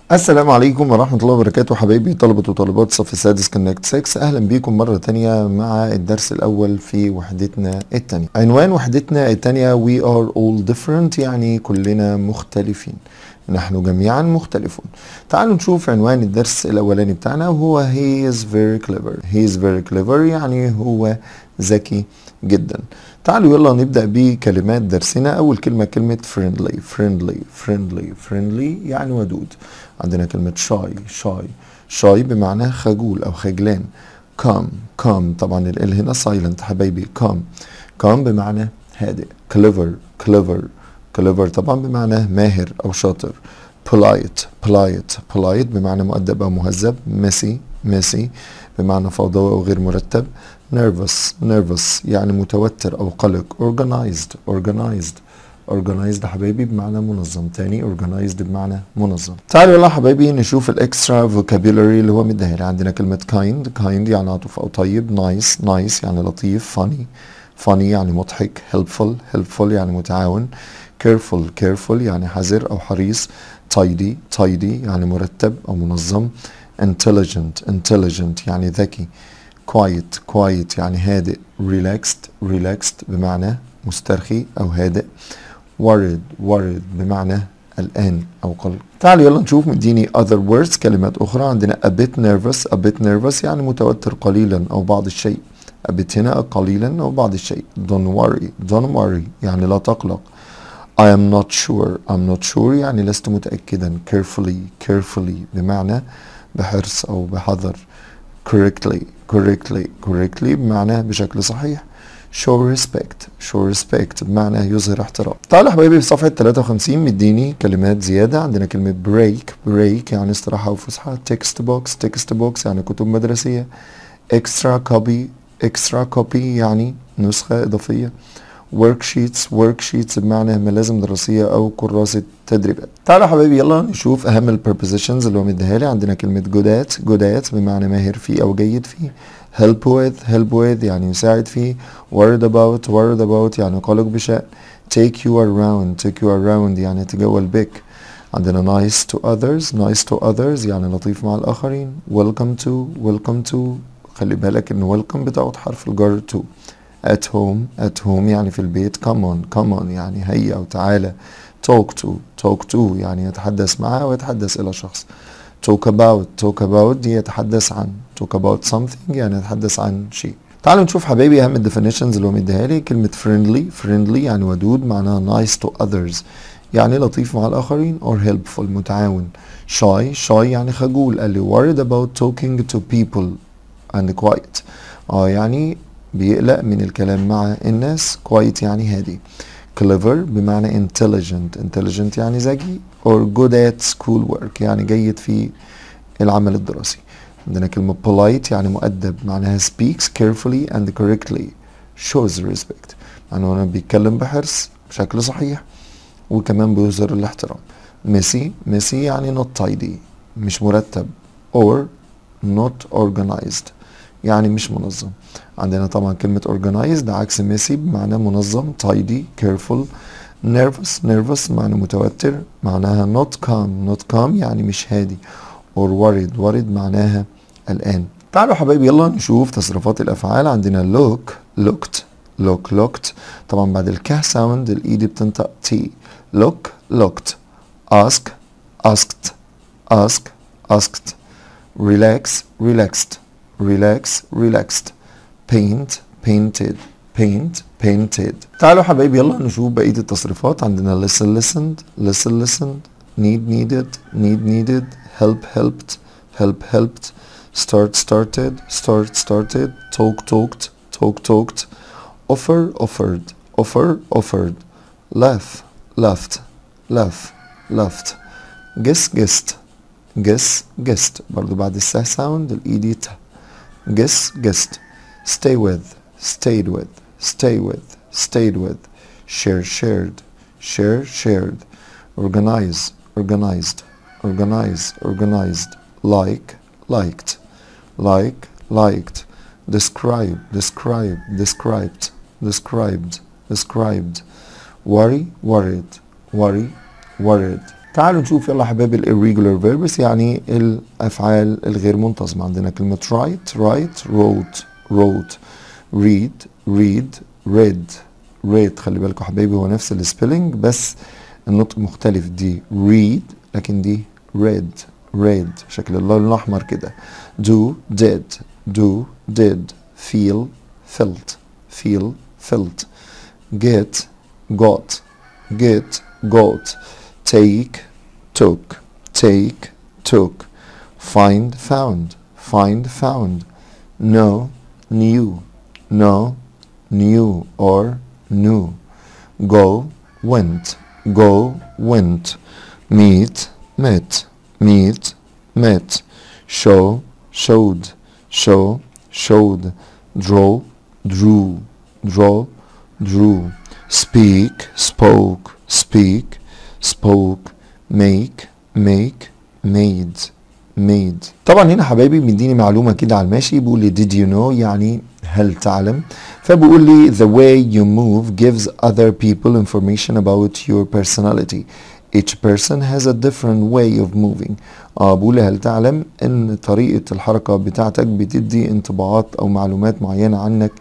السلام عليكم ورحمة الله وبركاته حبايبي طلبة وطالبات الصف السادس كونكت 6 أهلا بيكم مرة تانية مع الدرس الأول في وحدتنا التانية عنوان وحدتنا التانية We are all different يعني كلنا مختلفين نحن جميعا مختلفون تعالوا نشوف عنوان الدرس الأولاني بتاعنا وهو He is very clever He is very clever يعني هو ذكي جدا تعالوا يلا نبدأ بكلمات درسنا أول كلمة كلمة friendly friendly friendly friendly يعني ودود عندنا كلمة shy shy shy بمعنى خجول أو خجلان calm calm طبعا ال هنا silent حبايبي calm calm بمعنى هادئ clever clever clever طبعا بمعنى ماهر أو شاطر polite polite polite بمعنى مؤدب أو مهذب messy messy بمعنى فوضوي أو غير مرتب nervous nervous يعني متوتر أو قلق organized organized organized حبايبي بمعنى منظم تاني organized بمعنى منظم تعالوا يلا حبايبي نشوف الاكسترا vocabulary اللي هو مديها لي عندنا كلمة kind kind يعني عاطف أو طيب nice nice يعني لطيف funny funny يعني مضحك helpful helpful يعني متعاون careful careful يعني حذر أو حريص tidy tidy يعني مرتب أو منظم intelligent intelligent يعني ذكي quiet quiet يعني هادئ relaxed relaxed بمعنى مسترخي أو هادئ worried worried بمعنى قلقان أو قلق تعالوا يلا نشوف مديني other words كلمات أخرى عندنا a bit nervous a bit nervous يعني متوتر قليلا أو بعض الشيء a bit هنا قليلا أو بعض الشيء don't worry don't worry يعني لا تقلق I am not sure I'm not sure يعني لست متأكدا carefully carefully بمعنى بحرص أو بحذر correctly correctly correctly بمعنى بشكل صحيح show respect show respect بمعنى يظهر احترام تعالوا حبايبي في صفحة 53 مديني كلمات زيادة عندنا كلمة break break يعني استراحة وفسحة text box text box يعني كتب مدرسية extra copy extra copy يعني نسخة إضافية worksheets worksheets بمعنى ملازم دراسية أو كراسة تدريبات تعالوا يا حبايبي يلا نشوف أهم ال prepositions اللي هو مديها لي عندنا كلمة good at good at بمعنى ماهر فيه أو جيد فيه help with help with يعني يساعد فيه worried about worried about يعني قلق بشأن take you around take you around يعني يتجول بك عندنا nice to others nice to others يعني لطيف مع الآخرين welcome to welcome to خلي بالك إن welcome بتاخد حرف الجر to at home at home يعني في البيت come on come on يعني هيا أو تعالى talk to talk to يعني يتحدث معه أو يتحدث إلى شخص talk about talk about دي يتحدث عن talk about something يعني يتحدث عن شيء تعالوا نشوف حبايبي أهم الديفينيشنز اللي هو مديها لي كلمة friendly friendly يعني ودود معناها nice to others يعني لطيف مع الآخرين or helpful متعاون shy shy يعني خجول قال لي worried about talking to people and quiet اه يعني بيقلق من الكلام مع الناس quiet يعني هادي clever بمعنى intelligent intelligent يعني ذكي or good at school work يعني جيد في العمل الدراسي عندنا كلمة polite يعني مؤدب معناها speaks carefully and correctly shows respect يعني هو بيتكلم بحرص بشكل صحيح وكمان بيظهر الاحترام messy messy يعني not tidy مش مرتب or not organized يعني مش منظم عندنا طبعا كلمة organized عكس messy بمعنى منظم tidy careful nervous nervous معنى متوتر معناها not calm not calm يعني مش هادي or worried worried معناها قلقان تعالوا حبايبي يلا نشوف تصريفات الافعال عندنا look looked look looked طبعا بعد الكه ساوند الايد بتنطق تي look looked ask asked ask asked relax relaxed relax relaxed paint painted paint painted تعالوا حبايبي يلا نشوف بقية التصريفات عندنا listen listened listen listened need needed need needed help helped help helped start started start started talk talked talk talked offer offered offer offered laugh laughed laugh laughed guess guessed guess guessed برضو بعد السه ساوند الايدي ت guess guessed stay with stayed with stay with stayed with share shared share shared organize organized organize organized like liked like liked describe describe described described described worry worried worry worried تعالوا نشوف يلا حبايبي ال irregular verbs يعني الافعال الغير منتظمه عندنا كلمه write write wrote wrote read read read read خلي بالكم حبايبي هو نفس السبيلنج بس النطق مختلف دي read لكن دي read read شكل اللون الاحمر كده do did do did feel felt feel felt get got get got take took take took find found find found know knew know knew or knew go went go went meet met meet met show showed show showed draw drew draw drew speak spoke speak spoke make make made made طبعا هنا حبايبي مديني معلومه كده على الماشي بيقول لي did you know يعني هل تعلم فبيقول لي the way you move gives other people information about your personality each person has a different way of moving اه بقول لي هل تعلم ان طريقه الحركه بتاعتك بتدي انطباعات او معلومات معينه عنك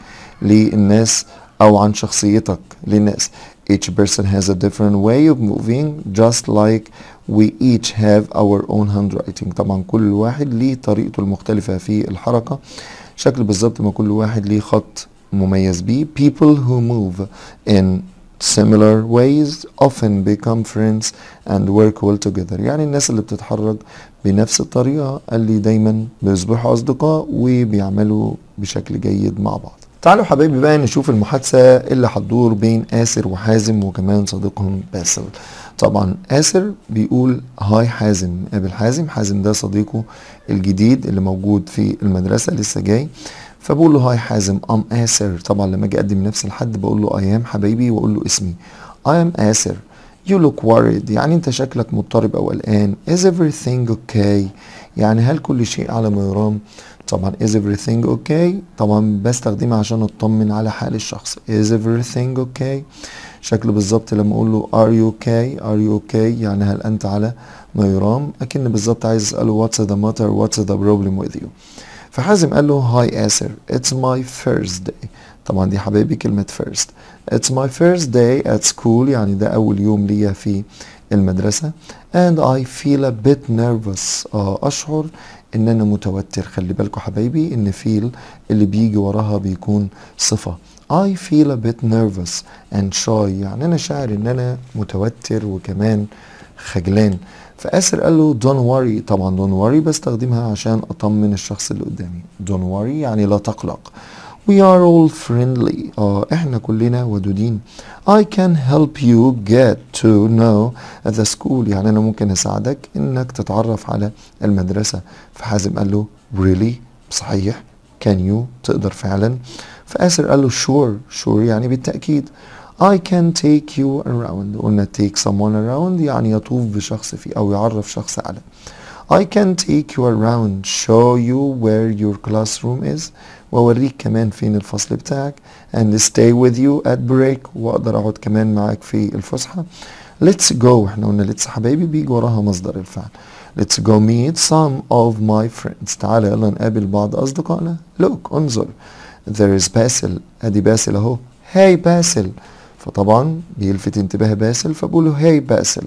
للناس او عن شخصيتك للناس each person has a different way of moving just like we each have our own handwriting طبعا كل واحد ليه طريقته المختلفة في الحركة شكل بالظبط ما كل واحد ليه خط مميز بيه people who move in similar ways often become friends and work well together يعني الناس اللي بتتحرك بنفس الطريقة اللي دايما بيصبحوا أصدقاء وبيعملوا بشكل جيد مع بعض تعالوا حبايبي بقى نشوف المحادثة اللي هتدور بين آسر وحازم وكمان صديقهم باسل طبعا آسر بيقول هاي حازم قابل حازم حازم ده صديقه الجديد اللي موجود في المدرسة لسه جاي فبقول له هاي حازم ام آسر طبعا لما اجي اقدم نفسي لحد بقول له اي ام حبايبي واقول له اسمي I am آسر You look worried يعني انت شكلك مضطرب او قلقان Is everything okay يعني هل كل شيء على ما يرام طبعا is everything okay طبعا بستخدمها عشان اطمن على حال الشخص is everything okay شكل بالظبط لما اقول له are you okay are you okay يعني هل انت على ما يرام اكن بالظبط عايز اساله what's the matter what's the problem with you فحازم قال له هاي آسر it's my first day طبعا دي حبايبي كلمة first it's my first day at school يعني ده أول يوم ليا في المدرسة and I feel a bit nervous آه أشعر إن أنا متوتر خلي بالكم حبايبي إن feel اللي بيجي وراها بيكون صفة I feel a bit nervous and shy يعني أنا شاعر إن أنا متوتر وكمان خجلان فآسر قال له don't worry طبعا don't worry بستخدمها عشان أطمن الشخص اللي قدامي don't worry يعني لا تقلق we are all friendly اه احنا كلنا ودودين I can help you get to know the school يعني انا ممكن اساعدك انك تتعرف على المدرسة فحازم قال له really صحيح can you تقدر فعلا فآسر قال له sure sure يعني بالتأكيد I can take you around قلنا take someone around يعني يطوف بشخص فيه أو يعرف شخص على I can take you around show you where your classroom is وأوريك كمان فين الفصل بتاعك and stay with you at break وأقدر أقعد كمان معاك في الفسحة let's go احنا قلنا let's حبايبي بيجي وراها مصدر الفعل let's go meet some of my friends تعالى يلا نقابل بعض أصدقائنا look انظر there is Basil أدي باسل أهو hey باسل فطبعا بيلفت انتباه باسل فبقول له هاي باسل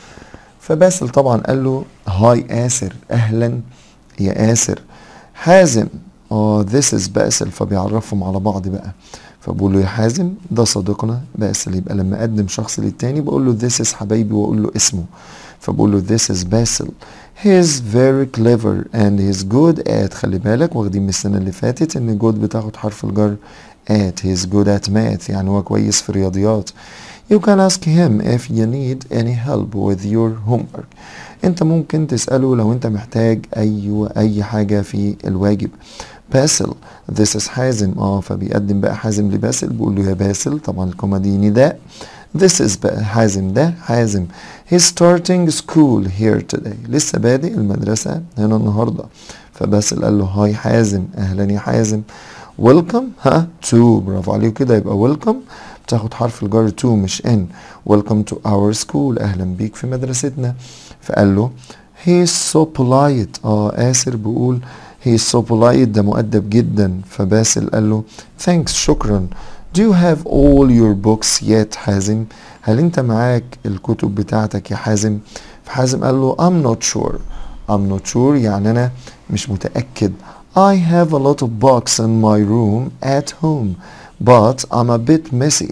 فباسل طبعا قال له هاي آسر أهلا يا آسر حازم اه this is باسل فبيعرفهم على بعض بقى فبقول له يا حازم ده صديقنا باسل يبقى لما اقدم شخص للتاني بقول له this is حبايبي واقول له اسمه فبقول له this is باسل he is very clever and he is good at خلي بالك واخدين من السنة اللي فاتت ان good بتاخد حرف الجر at he is good at math يعني هو كويس في الرياضيات You can ask him if you need any help with your homework. انت ممكن تسأله لو انت محتاج اي اي حاجة في الواجب. باسل this is حازم اه فبيقدم بقى حازم لباسل بيقول له يا باسل طبعا الكومة دي نداء This is بقى حازم ده حازم He's starting school here today لسه بادئ المدرسة هنا النهاردة فباسل قال له هاي حازم أهلا يا حازم ويلكم ها تو برافو عليك كده يبقى ويلكم بتاخد حرف الجر تو مش ان ويلكم تو اور سكول اهلا بيك في مدرستنا فقال له he is so polite اه آسر بيقول he is so polite ده مؤدب جدا فباسل قال له thanks شكرا do you have all your books yet حازم هل انت معاك الكتب بتاعتك يا حازم فحازم قال له I'm not sure I'm not sure يعني انا مش متأكد I have a lot of books in my room at home but I'm a bit messy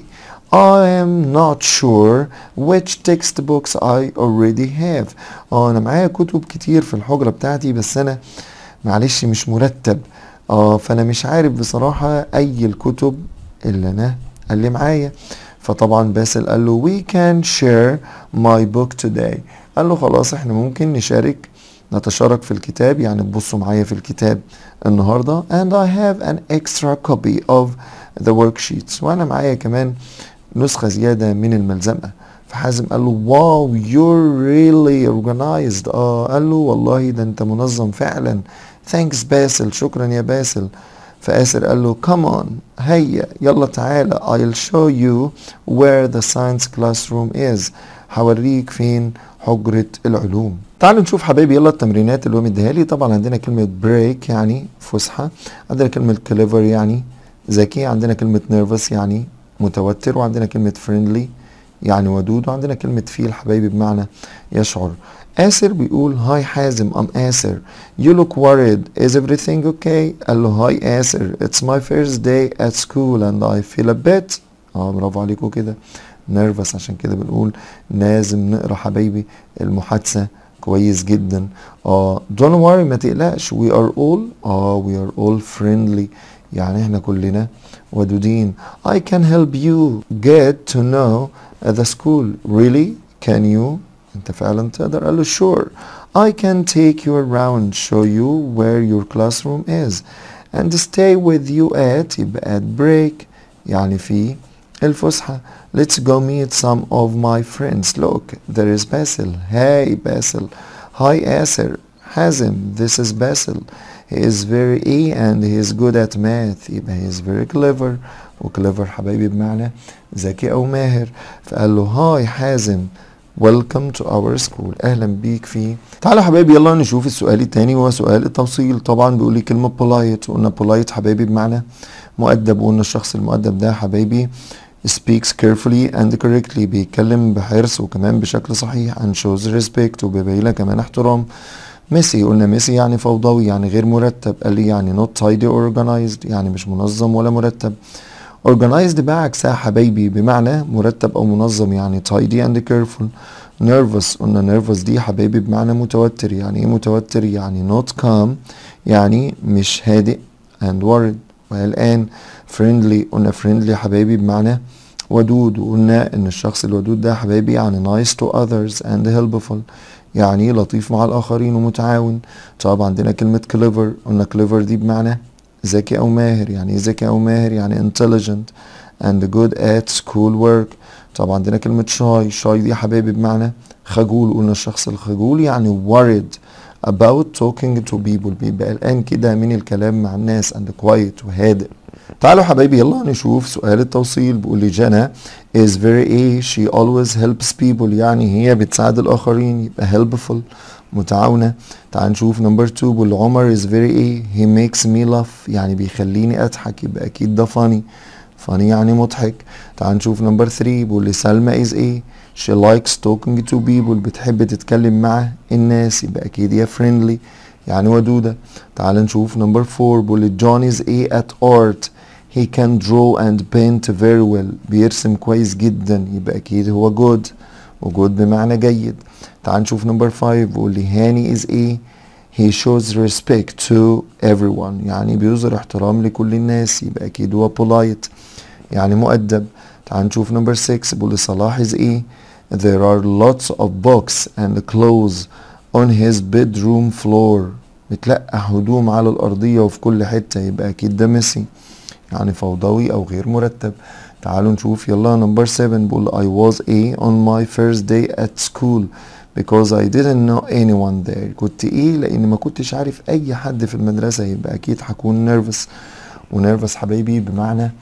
I am not sure which textbooks I already have اه انا معايا كتب كتير في الحجرة بتاعتي بس انا معلش مش مرتب اه فانا مش عارف بصراحة اي الكتب اللي انا اللي معايا فطبعا باسل قال له we can share my book today قال له خلاص احنا ممكن نشارك نتشارك في الكتاب يعني تبصوا معايا في الكتاب النهاردة and I have an extra copy of the worksheets وانا معايا كمان نسخة زيادة من الملزمة فحازم قال له واو you're really organized اه قال له والله ده انت منظم فعلا thanks باسل شكرا يا باسل فآسر قال له come on هيا يلا تعالى I'll show you where the science classroom is هوريك فين حجرة العلوم تعالوا نشوف حبايبي يلا التمرينات اللي هو مديها لي طبعا عندنا كلمة break يعني فسحة عندنا كلمة clever يعني ذكي عندنا كلمة nervous يعني متوتر وعندنا كلمة friendly يعني ودود وعندنا كلمة feel حبايبي بمعنى يشعر آسر بيقول هاي حازم I'm آسر You look worried Is everything okay قال له هاي آسر It's my first day at school and I feel a bit اه برافو عليكم كده nervous عشان كده بنقول لازم نقرا حبايبي المحادثة كويس جدا اه don't worry ما تقلقش we are all اه we are all friendly يعني احنا كلنا ودودين I can help you get to know the school really can you انت فعلا تقدر قال له sure I can take you around show you where your classroom is and stay with you at يبقى at break يعني في الفسحة let's go meet some of my friends look there is Basil hey Basil hi Aser Hazim this is Basil he is very E and he is good at math يبقى he is very clever وclever حبايبي بمعنى ذكي أو ماهر فقال له هاي حازم Welcome to our school اهلا بيك في تعالوا حبايبي يلا نشوف السؤال التاني وهو سؤال التوصيل طبعا بيقول لي كلمة polite وقلنا polite حبايبي بمعنى مؤدب وقلنا الشخص المؤدب ده حبايبي speaks carefully and correctly بيتكلم بحرص وكمان بشكل صحيح and shows respect وبيبين لك كمان احترام ميسي قلنا ميسي يعني فوضوي يعني غير مرتب قال لي يعني not tidy or organized يعني مش منظم ولا مرتب organized بقى عكسها حبايبي بمعنى مرتب او منظم يعني tidy and careful nervous قلنا nervous دي حبايبي بمعنى متوتر يعني ايه متوتر يعني not calm يعني مش هادئ and worried والآن friendly قلنا friendly حبايبي بمعنى ودود وقلنا ان الشخص الودود ده حبايبي يعني nice to others and helpful يعني لطيف مع الآخرين ومتعاون طب عندنا كلمة clever قلنا clever دي بمعنى ذكي أو ماهر يعني ايه ذكي أو ماهر يعني intelligent and good at school work طب عندنا كلمة shy shy دي حبايبي بمعنى خجول قلنا الشخص الخجول يعني worried about talking to people بيبقى قلقان كده من الكلام مع الناس and quiet وهادئ تعالوا حبايبي يلا نشوف سؤال التوصيل بيقول لي جانا is very a she always helps people يعني هي بتساعد الآخرين يبقى helpful متعاونة تعال نشوف نمبر 2 بيقول لي عمر is very a he makes me laugh يعني بيخليني أضحك يبقى أكيد ده funny funny يعني مضحك تعال نشوف نمبر 3 بيقول لي سلمى is a she likes talking to people بتحب تتكلم مع الناس يبقى أكيد هي friendly يعني ودودة تعال نشوف نمبر 4 بيقول لي John is a at art he can draw and paint very well بيرسم كويس جدا يبقى أكيد هو good وجود بمعنى جيد تعال نشوف نمبر 5 بيقول لي هاني is a he shows respect to everyone يعني بيظهر احترام لكل الناس يبقى أكيد هو polite يعني مؤدب تعال نشوف نمبر 6 بيقول لي صلاح is a there are lots of books and clothes on his bedroom floor بتلقى هدوم على الأرضية وفي كل حتة يبقى أكيد ده ميسي يعني فوضوي أو غير مرتب تعالوا نشوف يلا نمبر 7 بقول I was A on my first day at school because I didn't know anyone there كنت ايه لان ما كنتش عارف اي حد في المدرسة يبقى اكيد هكون nervous ونيرفس حبايبي بمعنى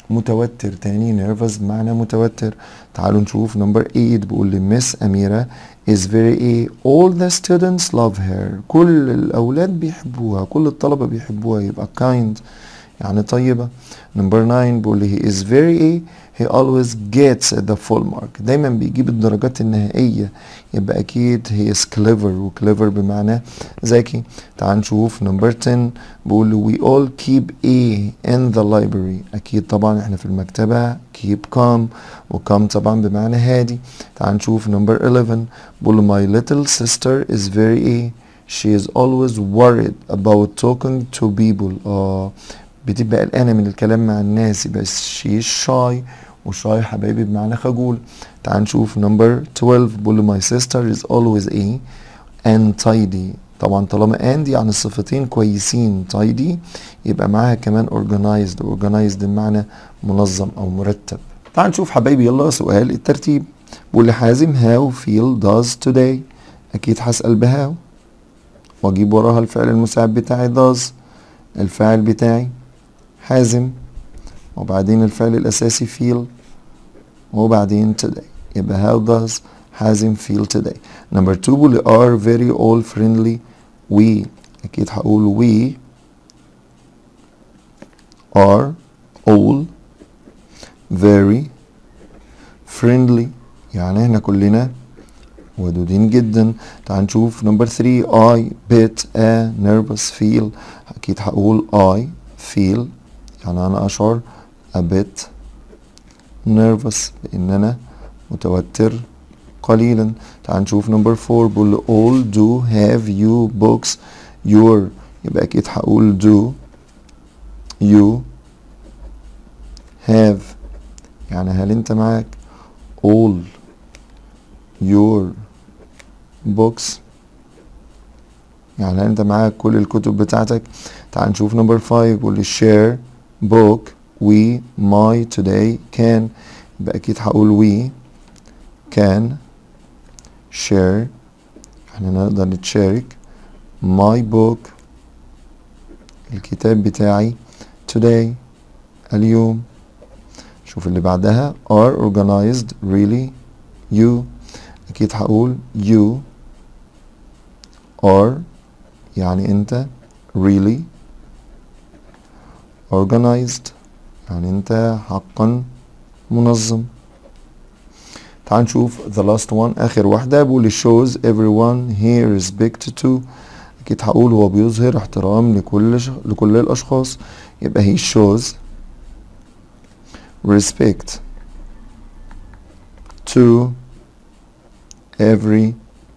متوتر تاني nervous بمعنى متوتر تعالوا نشوف نمبر 8 بيقول لي مس أميرة is very a all the students love her كل الأولاد بيحبوها كل الطلبة بيحبوها يبقى kind يعني طيبة نمبر 9 بيقول لي he is very a he always gets the full mark دايما بيجيب الدرجات النهائية يبقى أكيد he is clever و clever بمعنى ذكي تعال نشوف نمبر 10 بيقول لي we all keep a in the library أكيد طبعا احنا في المكتبة keep calm و calm طبعا بمعنى هادي تعال نشوف نمبر 11 بيقول لي my little sister is very a she is always worried about talking to people اه بتبقى قلقانة من الكلام مع الناس يبقى she is shy وشاي حبايبي بمعنى خجول تعال نشوف نمبر 12 بيقول my sister is always a and tidy طبعا طالما and يعني الصفتين كويسين tidy يبقى معاها كمان organized organized بمعنى منظم او مرتب تعال نشوف حبايبي يلا سؤال الترتيب بيقول لي حازم how feel does today اكيد هسأل بهاو واجيب وراها الفعل المساعد بتاعي does الفاعل بتاعي حازم وبعدين الفعل الأساسي feel وبعدين today يبقى how does حازم feel today number two بيقول are very all friendly we أكيد هقول we are all very friendly يعني احنا كلنا ودودين جدا تعال نشوف نمبر 3 I bit a nervous feel أكيد هقول I feel يعني أنا أشعر a bit nervous لأن أنا متوتر قليلا تعال نشوف نمبر 4 بقول all do have you books your يبقى أكيد هقول do you have يعني هل أنت معاك all your books يعني هل أنت معاك كل الكتب بتاعتك تعال نشوف نمبر 5 بيقول لي share book we my today can يبقى أكيد هقول we can share احنا نقدر نتشارك my book الكتاب بتاعي today اليوم شوف اللي بعدها are organized really you أكيد هقول you are يعني أنت really organized يعني أنت حقا منظم تعال نشوف the last one آخر واحدة بيقول shows everyone here respect to أكيد هقول هو بيظهر احترام لكل ش... لكل الأشخاص يبقى he shows respect to every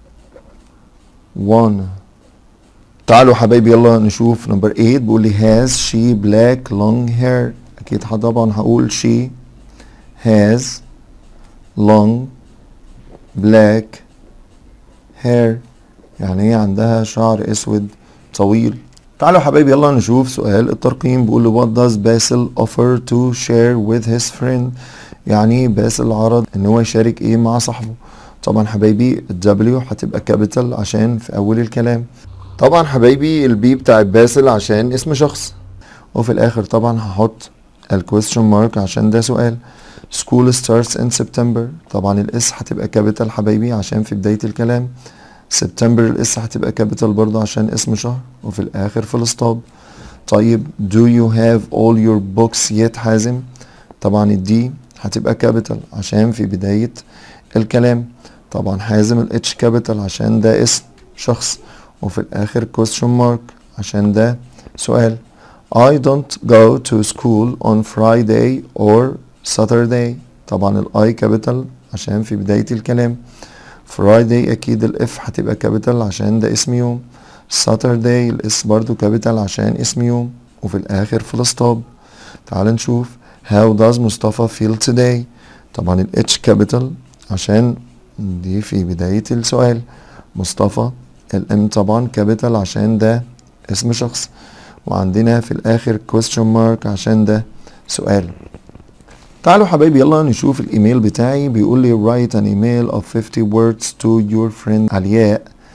one تعالوا حبايبي يلا نشوف نمبر 8 بيقول لي has she black long hair اكيد طبعا هقول she has long black hair يعني هي عندها شعر اسود طويل تعالوا حبايبي يلا نشوف سؤال الترقيم بيقول لي what does Basil offer to share with his friend يعني باسل عرض ان هو يشارك ايه مع صاحبه طبعا حبايبي الدبليو هتبقى كابيتال عشان في اول الكلام طبعا حبايبي البي بتاع باسل عشان اسم شخص وفي الاخر طبعا هحط الكويستشن مارك عشان ده سؤال school starts in September طبعا الاس هتبقى كابيتال حبايبي عشان في بداية الكلام سبتمبر الاس هتبقى كابيتال برضه عشان اسم شهر وفي الاخر فول ستوب طيب do you have all your books yet حازم طبعا الدي هتبقى كابيتال عشان في بداية الكلام طبعا حازم الاتش كابيتال عشان ده اسم شخص وفي الاخر question mark عشان ده سؤال I don't go to school on Friday or Saturday طبعا الاي كابيتال عشان في بداية الكلام Friday اكيد الاف هتبقى كابيتال عشان ده اسم يوم Saturday الاس برضو كابيتال عشان اسم يوم وفي الاخر فول ستوب تعال نشوف how does مصطفى feel today طبعا الاتش كابيتال عشان دي في بداية السؤال مصطفى الام طبعا كابيتال عشان ده اسم شخص وعندنا في الاخر question mark عشان ده سؤال تعالوا حبايبي يلا نشوف الايميل بتاعي بيقول لي write an email of 50 words to your friend علياء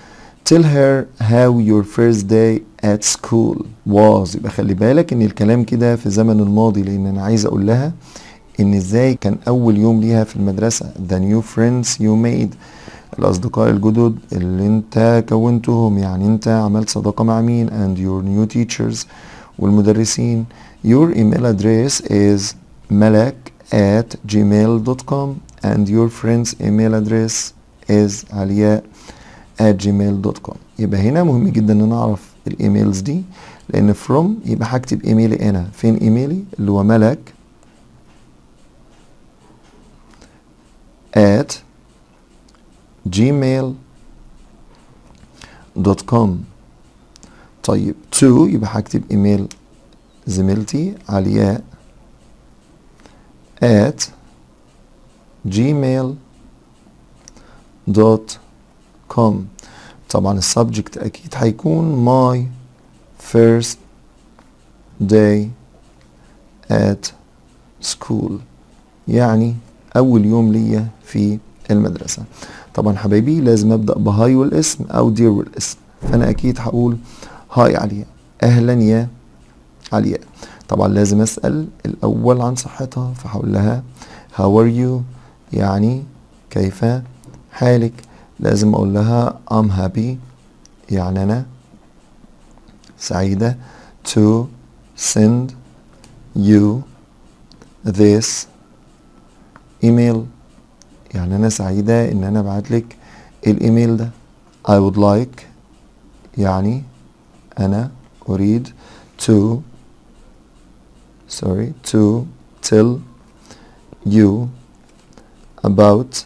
tell her how your first day at school was يبقى خلي بالك ان الكلام كده في زمن الماضي لان انا عايز اقول لها ان ازاي كان اول يوم ليها في المدرسة the new friends you made الاصدقاء الجدد اللي انت كونتهم يعني انت عملت صداقة مع مين and your new teachers والمدرسين your email address is malak at gmail.com and your friend's email address is علياء at gmail.com يبقى هنا مهم جدا ان انا اعرف الايميلز دي لان from يبقى هكتب ايميلي انا فين ايميلي اللي هو ملك at gmail.com طيب to يبقى هكتب ايميل زميلتي علياء at gmail.com طبعا السبجكت اكيد هيكون my first day at school يعني اول يوم ليا في المدرسة طبعا حبايبي لازم ابدأ بهاي والاسم او دير والاسم فانا اكيد هقول هاي علياء اهلا يا علياء طبعا لازم اسأل الاول عن صحتها فهقول لها how are you يعني كيف حالك لازم اقول لها I'm happy يعني انا سعيدة to send you this email يعني انا سعيدة ان انا ابعت لك الايميل ده I would like يعني انا اريد to sorry to tell you about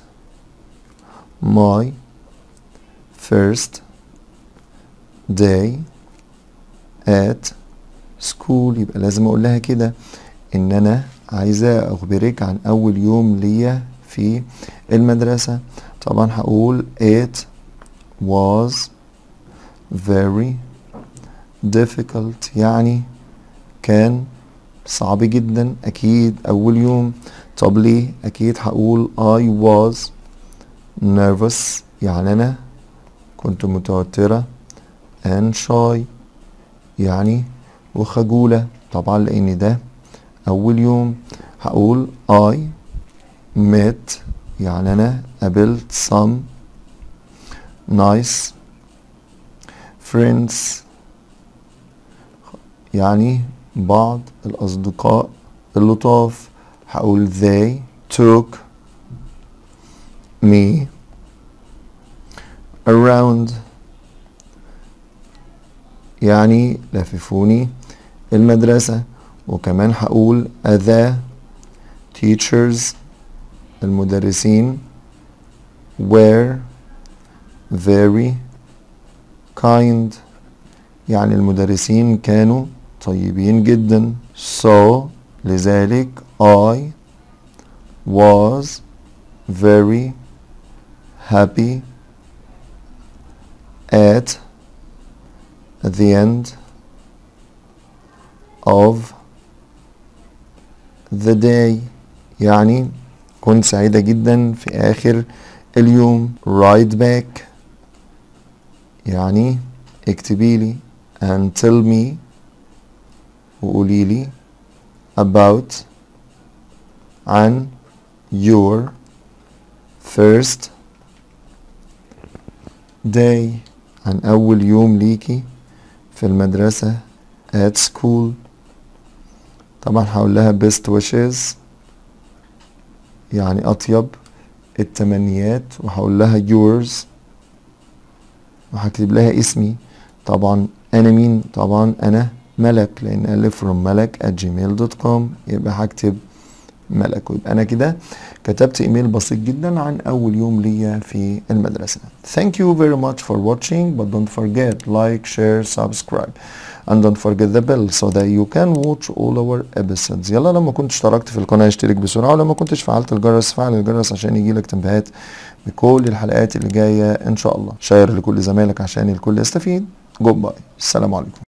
my first day at school يبقى لازم اقول لها كده ان انا عايزة اخبرك عن اول يوم ليا في المدرسة طبعا هقول it was very difficult يعني كان صعب جدا اكيد اول يوم طب ليه اكيد هقول I was nervous يعني انا كنت متوترة and shy يعني وخجولة طبعا لان ده اول يوم هقول I met يعني انا قابلت some nice friends يعني بعض الأصدقاء اللطاف هقول they took me around يعني لففوني المدرسة وكمان هقول the teachers المدرسين were very kind يعني المدرسين كانوا طيبين جدا so لذلك I was very happy at the end of the day يعني كنت سعيدة جدا في آخر اليوم write back يعني اكتبي لي and tell me وقولي لي about عن your first day عن أول يوم ليكي في المدرسة at school طبعا هقول لها best wishes يعني أطيب التمنيات وهقول لها yours وهكتب لها اسمي طبعا أنا مين طبعا أنا ملك لأن ألف from ملك at gmail.com يبقى هكتب ملك ويبقى أنا كده كتبت إيميل بسيط جدا عن أول يوم ليا في المدرسة Thank you very much for watching but don't forget like, share, subscribe and don't forget the bell so that you can watch all our episodes يلا لما كنت اشتركت في القناة اشترك بسرعة ولما كنتش فعلت الجرس فعل الجرس عشان يجيلك تنبيهات بكل الحلقات اللي جاية ان شاء الله شير لكل زمايلك عشان الكل يستفيد جود باي السلام عليكم